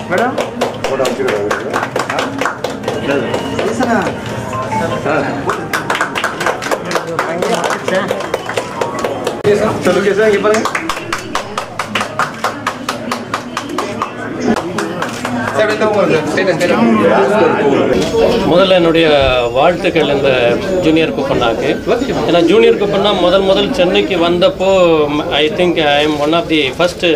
madam பேசுனா சொல்லுங்க sir இங்க பாருங்க சார் அப்படியே தூங்க சார் ஸ்டேட்டஸ் முதல்ல என்னுடைய வாழ்த்துக்கள் இந்த ஜூனியர் குப்பண்ணாக்கு ஏன்னா ஜூனியர் குப்பண்ணா முதல் முதல் சென்னைக்கு வந்தப்போ I think I am one of the first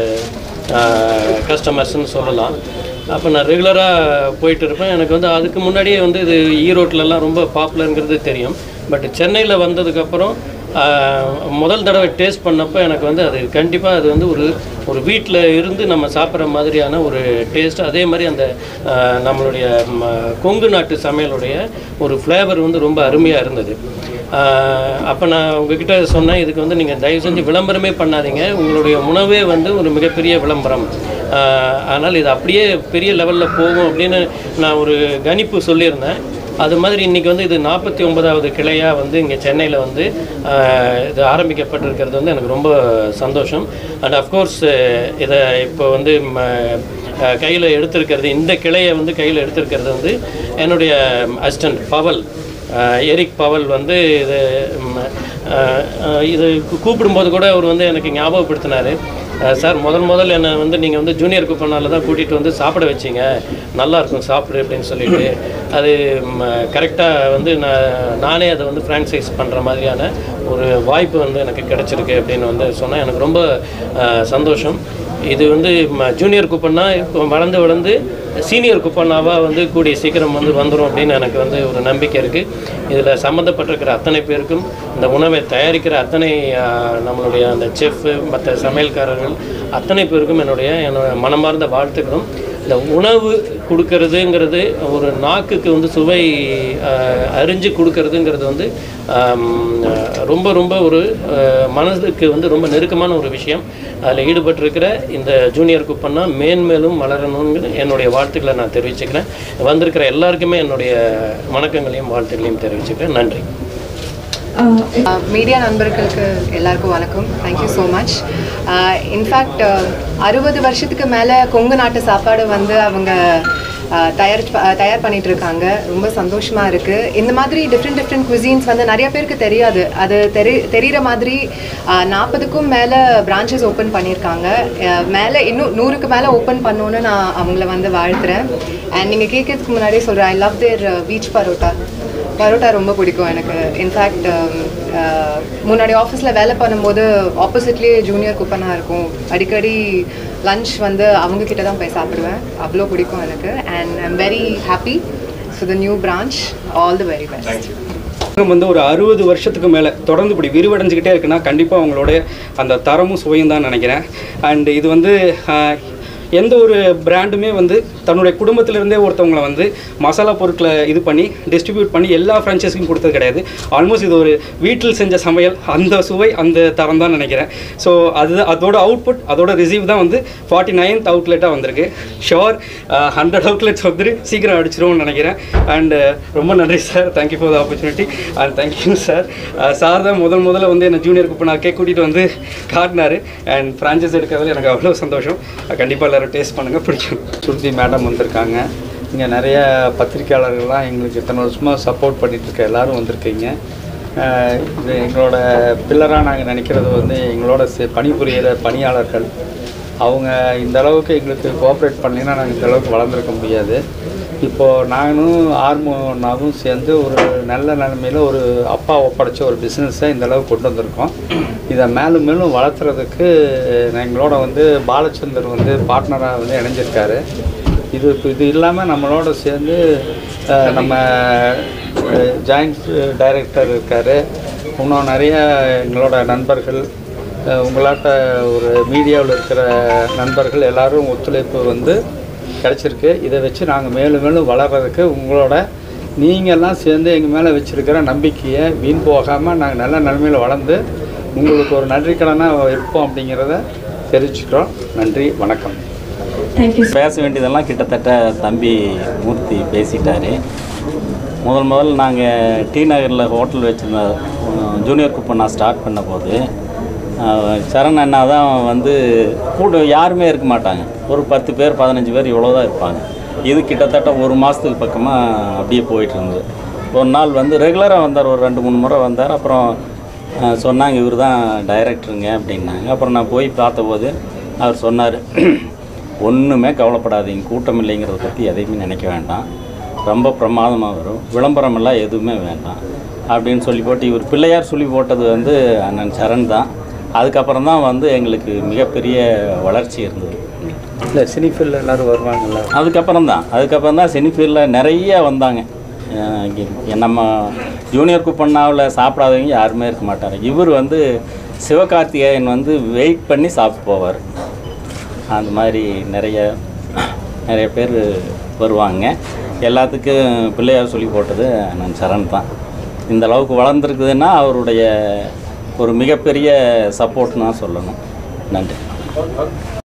கஸ்டமர்ஸ்னு சொல்லலாம் அப்போ நான் ரெகுலராக போயிட்டு இருப்பேன் எனக்கு வந்து அதுக்கு முன்னாடியே வந்து இது ஈரோட்லலாம் ரொம்ப பாப்புலருங்கிறது தெரியும் பட் சென்னையில் வந்ததுக்கப்புறம் ஆஹ், முதல் தடவை டேஸ்ட் பண்ணப்போ எனக்கு வந்து அது கண்டிப்பாக அது வந்து ஒரு ஒரு வீட்டில் இருந்து நம்ம சாப்பிட்ற மாதிரியான ஒரு டேஸ்ட் அதே மாதிரி அந்த ஆஹ், நம்மளுடைய ம, கொங்கு நாட்டு சமையலுடைய ஒரு ஃப்ளேவர் வந்து ரொம்ப அருமையாக இருந்தது அப்போ நான் உங்ககிட்ட சொன்னேன் இதுக்கு வந்து நீங்கள் தயவு செஞ்சு விளம்பரமே பண்ணாதீங்க உங்களுடைய உணவே வந்து ஒரு மிகப்பெரிய விளம்பரம் ஆஹ், அதனால் இது அப்படியே பெரிய லெவலில் போகும் அப்படின்னு நான் ஒரு கணிப்பு சொல்லியிருந்தேன் அது மாதிரி இன்றைக்கி வந்து இது நாற்பத்தி ஒன்பதாவது கிளையாக வந்து இங்கே சென்னையில் வந்து ஆஹ், இது ஆரம்பிக்கப்பட்டிருக்கிறது வந்து எனக்கு ரொம்ப சந்தோஷம் அண்ட் அஃப்கோர்ஸ் இதை இப்போ வந்து கையில் எடுத்திருக்கிறது இந்த கிளையை வந்து கையில் எடுத்திருக்கிறது வந்து என்னுடைய assistant Powell ah, Eric Powell வந்து இது ம், ஆஹ், ஆஹ், இது கூ- கூப்பிடும்போது கூட அவர் வந்து எனக்கு ஞாபகப்படுத்தினார் சார் முதல் முதல் என்னை வந்து நீங்கள் வந்து ஜூனியர் குப்பனால தான் கூட்டிகிட்டு வந்து சாப்பிட வச்சீங்க நல்லா இருக்கும் சாப்பிடு அப்படின்னு சொல்லிட்டு அது கரெக்டாக வந்து நான் நானே அதை வந்து ஃப்ரான்ச்சைஸ் பண்ணுற மாதிரியான ஒரு வாய்ப்பு வந்து எனக்கு கிடைச்சிருக்கு அப்படின்னு வந்து சொன்னேன் எனக்கு ரொம்ப ஆஹ், சந்தோஷம் இது வந்து ம- ஜூனியர் குப்பன்னா இப்போ வளர்ந்து வளர்ந்து சீனியர் குப்பன்னாவாக வந்து கூடிய சீக்கிரம் வந்து வந்துடும் அப்படின்னு எனக்கு வந்து ஒரு நம்பிக்கை இருக்குது இதில் சம்மந்தப்பட்டிருக்கிற அத்தனை பேருக்கும் இந்த உணவை தயாரிக்கிற அத்தனை ஆஹ், நம்மளுடைய அந்த செஃப்பு மற்ற சமையல்காரர்கள் அத்தனை பேருக்கும் என்னுடைய என்னோட மனமார்ந்த வாழ்த்துக்களும் இந்த உணவு கொடுக்கறதுங்கிறது ஒரு நாக்குக்கு வந்து சுவை ஆஹ், அறிஞ்சு கொடுக்கறதுங்கிறது வந்து ஆம், ரொம்ப ரொம்ப ஒரு ஆஹ், மனதுக்கு வந்து ரொம்ப நெருக்கமான ஒரு விஷயம் அதில் ஈடுபட்டிருக்கிற இந்த ஜூனியர் குப்பன்னா மேன்மேலும் வளரணும்னு என்னுடைய வாழ்த்துக்களை நான் தெரிவிச்சுக்கிறேன் வந்திருக்கிற எல்லாருக்குமே என்னுடைய வணக்கங்களையும் வாழ்த்துக்களையும் தெரிவிச்சுக்கிறேன் நன்றி மீடியா நண்பர்களுக்கு எல்லாருக்கும் வணக்கம் தேங்க்யூ ஸோ மச் இன்ஃபேக்ட் அறுபது வருஷத்துக்கு மேலே கொங்கு நாட்டு சாப்பாடு வந்து அவங்க ஆஹ், தயார் ப- தயார் பண்ணிட்டு இருக்காங்க ரொம்ப சந்தோஷமா இருக்கு இந்த மாதிரி டிஃப்ரெண்ட் டிஃப்ரெண்ட் குசின்ஸ் வந்து நிறைய பேருக்கு தெரியாது அது தெரி தெரிகிற மாதிரி நாற்பதுக்கும் மேலே பிரான்ச்சஸ் ஓப்பன் பண்ணியிருக்காங்க ஆஹ், மேலே இன்னும் நூறுக்கு மேலே ஓப்பன் பண்ணணுன்னு நான் அவங்கள வந்து வாழ்த்துறேன் அண்ட் நீங்கள் கேட்கறதுக்கு முன்னாடியே சொல்கிறேன் I love their beach parotta parotta ரொம்ப பிடிக்கும் எனக்கு இன்ஃபேக்ட் முன்னாடி ஆஃபீஸில் வேலை பண்ணும்போது ஆப்போசிட்லேயே ஜூனியர் குப்பனாக இருக்கும் அடிக்கடி லஞ்ச் வந்து அவங்க கிட்ட தான் போய் சாப்பிடுவேன் அவ்வளோ பிடிக்கும் எனக்கு and I'm very happy so the new branch all the very best நம்ம வந்து ஒரு அறுபது வருஷத்துக்கு மேலே தொடர்ந்து இப்படி விரிவடைஞ்சிக்கிட்டே இருக்குன்னா கண்டிப்பாக அவங்களோட அந்த தரமும் சுவையும் தான் நினைக்கிறேன் அண்ட் இது வந்து ஆஹ், எந்த ஒரு பிராண்டுமே வந்து தன்னுடைய குடும்பத்திலிருந்தே ஒருத்தவங்களை வந்து மசாலா பொருட்களை இது பண்ணி டிஸ்ட்ரிபியூட் பண்ணி எல்லா ஃப்ரான்ச்சைஸுக்கும் கொடுத்தது கிடையாது ஆல்மோஸ்ட் இது ஒரு வீட்டில் செஞ்ச சமையல் அந்த சுவை அந்த தரம் தான் நினைக்கிறேன் ஸோ அது அதோட அவுட்புட் அதோட ரிசீவ் தான் வந்து ஃபார்ட்டி நைன்த் அவுட்லெட்டாக வந்திருக்கு ஷோர் ஹண்ட்ரட் அவுட்லெட்ஸ் வந்து சீக்கிரம் அடிச்சிருவோம்னு நினைக்கிறேன் அண்ட் ரொம்ப நன்றி sir thank you for the opportunity and thank you sir sir தான் முதல் முதல்ல வந்து என்ன ஜூனியர் குப்பனாக்கே கூட்டிகிட்டு வந்து காட்டினார் அண்ட் ஃப்ரான்ச்சைஸ் எடுக்கிறதுல எனக்கு அவ்வளோ சந்தோஷம் கண்டிப்பாக எல்லோரும் டேஸ்ட் பண்ணுங்கள் பிடிக்கும் சுருதி மேடம் வந்திருக்காங்க இங்கே நிறைய பத்திரிக்கையாளர்கள்லாம் எங்களுக்கு இத்தனை வருஷமாக சப்போர்ட் பண்ணிட்டு இருக்க எல்லாரும் வந்திருக்கீங்க அஹ் இது எங்களோட பில்லராக நாங்கள் நினைக்கிறது வந்து எங்களோட சே- பணிபுரியிற பணியாளர்கள் அவங்க இந்த அளவுக்கு எங்களுக்கு கோஆப்ரேட் பண்ணலைன்னா நாங்கள் இந்த அளவுக்கு வளர்ந்துருக்க முடியாது இப்போது நானும் ஆர்மோனாவும் சேர்ந்து ஒரு நல்ல நிலைமையில் ஒரு அப்பா ஒப்படைச்ச ஒரு பிஸ்னஸை இந்த அளவுக்கு கொண்டு வந்திருக்கோம் இதை மேலும் மேலும் வளர்த்துறதுக்கு எங்களோட வந்து பாலச்சந்தர் வந்து பார்ட்னராக வந்து இணைஞ்சிருக்காரு இது இப்போ இது இல்லாமல் நம்மளோட சேர்ந்து அஹ், நம்ம ஜாயிண்ட் டைரக்டர் இருக்கார் இன்னும் நிறைய எங்களோட நண்பர்கள் அஹ், உங்களாட்ட ஒரு மீடியாவில் இருக்கிற நண்பர்கள் எல்லாரும் ஒத்துழைப்பு வந்து கிடச்சிருக்கு இதை வச்சு நாங்கள் மேலும் மேலும் வளர்கிறதுக்கு உங்களோட நீங்கள்லாம் சேர்ந்து எங்கள் மேலே வச்சுருக்கிற நம்பிக்கையை வீண் போகாமல் நாங்கள் நல்ல நிலைமையில் வளர்ந்து உங்களுக்கு ஒரு நன்றிக்கடனாக இருப்போம் அப்படிங்கிறத தெரிவிச்சுக்கிறோம் நன்றி வணக்கம் பேச வேண்டியதெல்லாம் கிட்டத்தட்ட தம்பி மூர்த்தி பேசிட்டாரு முதல் முதல் நாங்கள் டி நகரில் ஹோட்டல் வச்சுருந்த ஜூனியர் குப்பன் நான் ஸ்டார்ட் பண்ண போது அஹ் சரண் அண்ணா தான் வந்து கூட யாருமே இருக்க மாட்டாங்க ஒரு பத்து பேர் பதினஞ்சு பேர் இவ்வளோ தான் இருப்பாங்க இது கிட்டத்தட்ட ஒரு மாதத்துக்கு பக்கமாக அப்படியே போயிட்டு இருந்தது ஒரு நாள் வந்து ரெகுலராக வந்தார் ஒரு ரெண்டு மூணு முறை வந்தார் அப்புறம் அஹ், சொன்னாங்க இவர் தான் டைரக்டருங்க அப்படின்னாங்க அப்புறம் நான் போய் பார்த்தபோது அவர் சொன்னார் ஒன்றுமே கவலைப்படாதீங்க கூட்டம் இல்லைங்கிறத பற்றி எதையுமே நினைக்க வேண்டாம் ரொம்ப பிரமாதமாக வரும் விளம்பரமெல்லாம் எதுவுமே வேண்டாம் அப்படின்னு சொல்லி போட்டு இவர் பிள்ளையார் சொல்லி போட்டது வந்து அண்ணன் சரண் தான் அதுக்கப்புறம் தான் வந்து எங்களுக்கு மிகப்பெரிய வளர்ச்சி இருந்தது இல்லை சினிஃபில் எல்லாரும் வருவாங்கல்ல அதுக்கப்புறம் தான் அதுக்கப்புறம் தான் சினிஃபீல்டில் நிறைய வந்தாங்க அஹ் இங்க நம்ம ஜூனியர் குப்பண்ணாவில் சாப்பிடாதவங்க யாருமே இருக்க மாட்டார் இவர் வந்து சிவகார்த்திகேயன் வந்து வெயிட் பண்ணி சாப்பிட்டு போவார் அந்த மாதிரி நிறைய நிறைய பேர் வருவாங்க எல்லாத்துக்கும் பிள்ளையார் சொல்லி போட்டது நான் சரண் தான் இந்த அளவுக்கு வளர்ந்துருக்குதுன்னா அவருடைய ஒரு மிகப்பெரிய சப்போர்ட்னு தான் சொல்லணும் நன்றி